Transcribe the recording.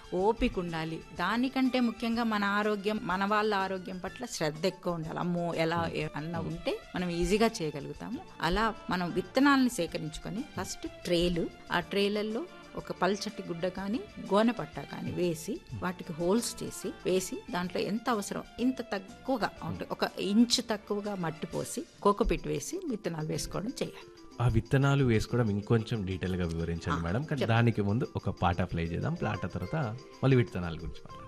ఓపిక ఉండాలి దానికంటే ముఖ్యంగా మన ఆరోగ్యం మన వాళ్ళ ఆరోగ్యం పట్ల శ్రద్ధ ఎక్కువ ఉండాలి అమ్మో ఎలా ఏ- అన్న ఉంటే మనం ఈజీగా చేయగలుగుతాము అలా మనం విత్తనాలని సేకరించుకొని ఫస్ట్ ట్రేలు ఆ ట్రేలల్లో ఒక పల్చటి గుడ్డ కానీ గోనె పట్ట కానీ వేసి వాటికి హోల్స్ చేసి వేసి దాంట్లో ఎంత అవసరం ఇంత తక్కువగా అంటే ఒక ఇంచు తక్కువగా మట్టి పోసి కోకోపిట్ వేసి విత్తనాలు వేసుకోవడం చేయాలి ఆ విత్తనాలు వేసుకోవడం ఇంకొంచెం డీటెయిల్గా వివరించండి మేడం కానీ దానికి ముందు ఒక పాట ప్లే చేద్దాం పాట తర్వాత మళ్ళీ విత్తనాల గురించి మాట్లాడదాం